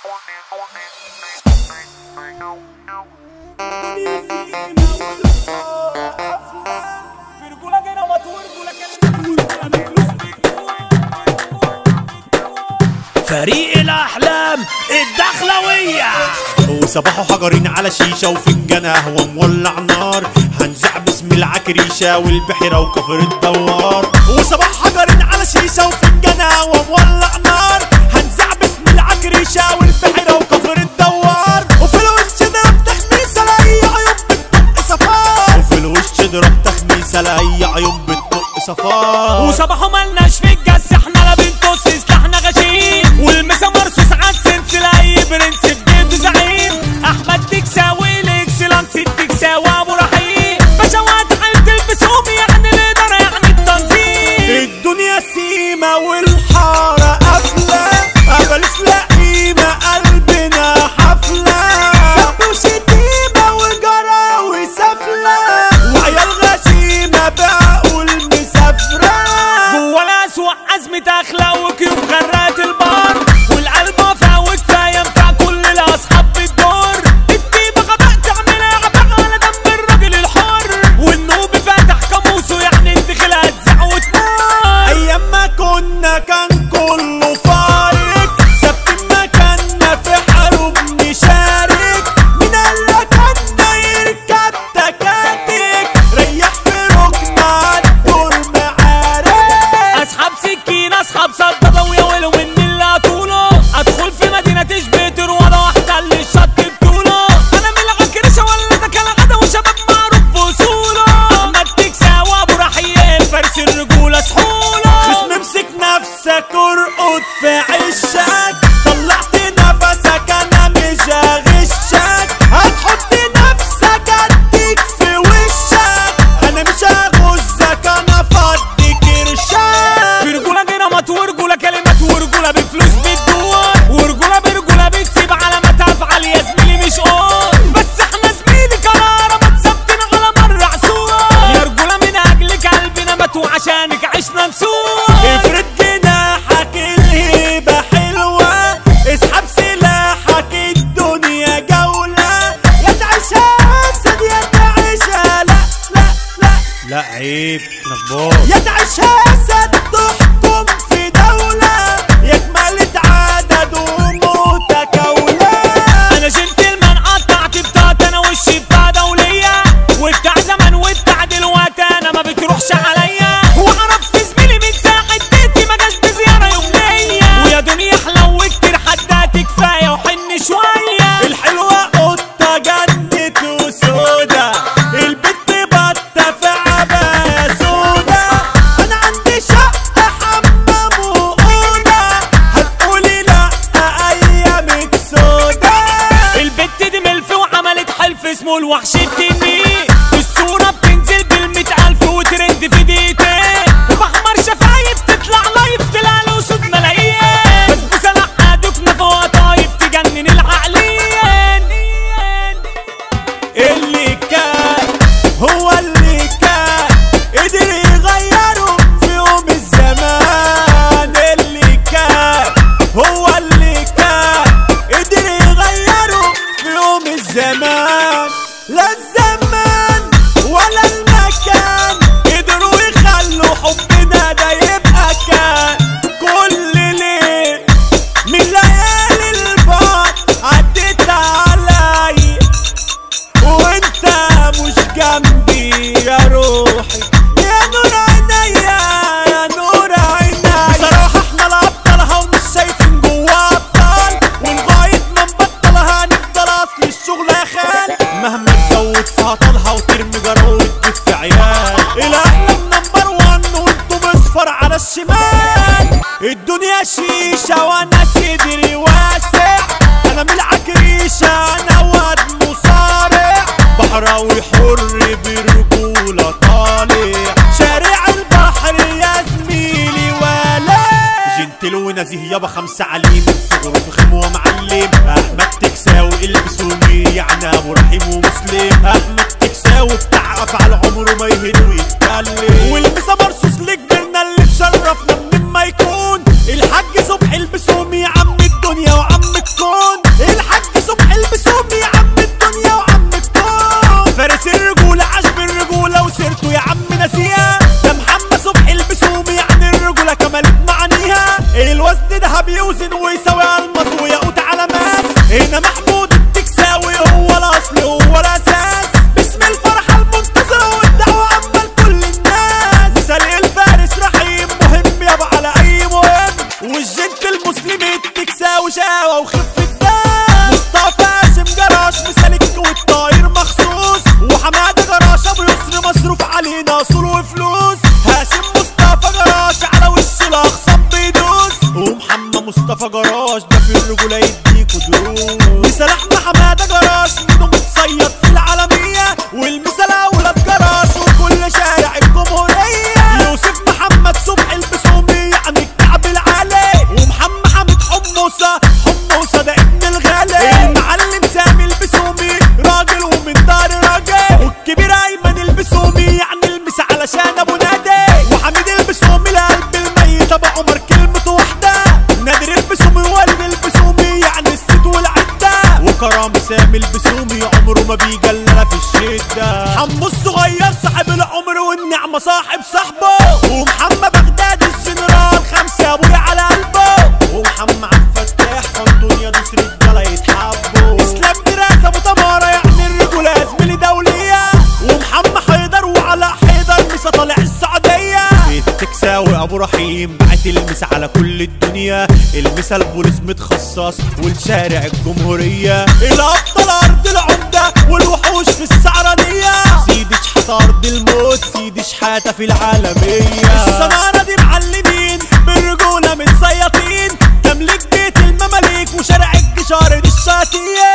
فريق الأحلام الدخلوية وصباحه حجرين على شيشة وفنجان قهوة مولع نار هنزع باسم العكريشة والبحيرة وكفر الدوار وصباح حجرين على شيشة وفنجان قهوة مولع نار هنزع باسم العكريشة والبحيرة وكفر الدوار وفي الوش ضرب تخميسة لأي عيون بتطق صفار وفي الوش ضرب تخميسة لأي عيون بتطق صفار وصباحه ملناش في الجس احنا لا بنتوس سلاحنا غشيم والمسا مرصوص عالسنس لاي برنس في جيته زعيم احمد تكساوي الاكسلانس التكساوي ابو رحيم بشوات حال تلبسهم يعني الاداره يعني التنظيم الدنيا سيمة والحارة قافلة قبلش لقيمة قلبنا حفلة سب وشتيمة وجراوي سفلة وعيال غشيمة بقوا المسافرة جوا الاسوأ ازمه اخلاق وكيوب غرات البار والقلب وفا وكفايه ينفع كل الاصحاب بالدور الطيبه غباء تعملها غباء على دم الراجل الحر والنوب فاتح قاموسه يعني انت خلقها تزع وتموت ايام ما كنا كان كله فارق ثابتين مكاننا في حروب نشارك مين قالك عنا يركب تكاتك ريح في ركنة الدور معارك اصحاب سكين اصحاب صدى ويا من اللي طوله ادخل في مدينه تشبه تروى واحده اللي الشط بطوله انا من العكرشه ولا ده كان غدا وشباب معروف بوصوله احمد تكساوي ابو رحيل فارس الرجوله سحوله خصم امسك نفسك ارقد في عشك طلعت نفسك انا مش هغشك هتحط نفسك اديك في وشك انا مش هغزك انا فضي كرشك في رجوله جرامات ورجوله كلمات ورجوله بفلوس بتدور ورجوله برجوله بتسيب علامات افعال يا زميلي مش قول بس احنا زميلي قرارة ما تثبتنا على مر عسول يا رجوله من اجلك قلبنا مات وعشانك عشنا نسوق افرد جناحك الهيبة حلوة اسحب سلاحك الدنيا جولة يا تعيشها اسد يا تعيشها لا لا لا لا عيب نبار يا تعيشها اسد تحكم في دولة يا كمالة عدد ومتكولة انا جنتلمان قطعت بتاعت انا وشي بتاع دولية وبتاع زمان وبتاع دلوقتي انا ما بتروحش عليا وعرفت زميلي من ساعة بيتي ما جاش بزيارة يومية ويا دنيا حلو كتير حدات كفاية وحن شوية الحلوة قطة جنت وسودا البت بطة في عباية سودا أنا عندي شقة حمام وأوضة هتقولي لأ أيامك سودا البت دي ملف وعملت حلف اسمه الوحش التنين الصورة بتنزل بالمئة ألف وترند في دقيقتين وبحمر شفايف تطلع لايف طلع له صوت ملايين بس بسلع دكنا في وطايف تجنن العقلين اللي كان هو اللي كان قدر يغيره في يوم الزمان اللي كان هو اللي كان قدر يغيره في يوم الزمان لا الزمان ولا المكان قدروا يخلوا حبنا ده يبقى كان كل ليل من ليالي البعد عديت علي وانت مش جنبي يا روحي يا نور عينيا يا نور عينيا بصراحة احنا الابطال ومش شايفين جوا ابطال ولغاية ما نبطلها هنفضل اصل الشغل يا خال مهما تزود في عطلها وترمي جرو وتجيب في عيال الاحلام نمبر وان وانتم اصفر على الشمال الدنيا شيشة وانا صدري واسع انا من العكريشة انا واد مصارع بحراوي حر برجولة طالع شارع البحر يا زميلي ولا جنتل ونزيه يابا خمسة عليم من صغره فخم ومعلم احمد تكساوي البسوني يعني ابو رحيم ومسلم احمد تكساوي بتاع افعال عمره ما يهد ويتكلم والمسا مرصوص لكبرنا اللي تشرفنا من ما يكون الحاج صبحي البسومي عم الدنيا وعم الكون شقاوة وخفة دم مصطفى قاسم جراش مثالك والطاير مخصوص وحمادة جراش ابو يسر مصروف علينا اصول وفلوس هاشم مصطفى جراش على وش الاخصام بيدوس ومحمد مصطفى جراش ده في الرجولة يديكوا دروس مثال احمد حمادة جراش منه متصيد في العالمية والمثال اولاد جراش وكل شارع الجمهورية يوسف محمد صبحي البسومي يعني الكعب العالي ومحمد حامد حموسة حموسة ده ابن الغالي المعلم سامي البسومي راجل ومن دار راجل والكبير ايمن البسومي يعني المس علشان ابو نادي وحميد البسومي لقلب الميت ابو عمر كلمته واحدة نادر البسومي والد البسومي يعني الست والعدة وكرم سامي البسومي عمره ما بيجلى في الشدة حمو الصغير صاحب العمر والنعمة صاحب صاحبه ومحمد بغداد الجنرال خمسة ابويا على قلبه ومحمد عبد الفتاح فانتونيا دوس رجالة يتحبوا اسلام دراسة ابو تمارة يعني الرجولة زميلي دولية ومحمد حيدر وعلى حيدر مسا طالع السعودية التكساوي ابو رحيم بعت المس على كل الدنيا المسا البوليس متخصص والشارع الجمهورية الابطال ارض العمدة والوحوش في السعرانية سيدي شحاتة ارض الموت سيدي شحاتة في العالمية السنارة دي معلمين بالرجولة متسيطين تملك بيت المماليك وشارع الجشار دي الشاتية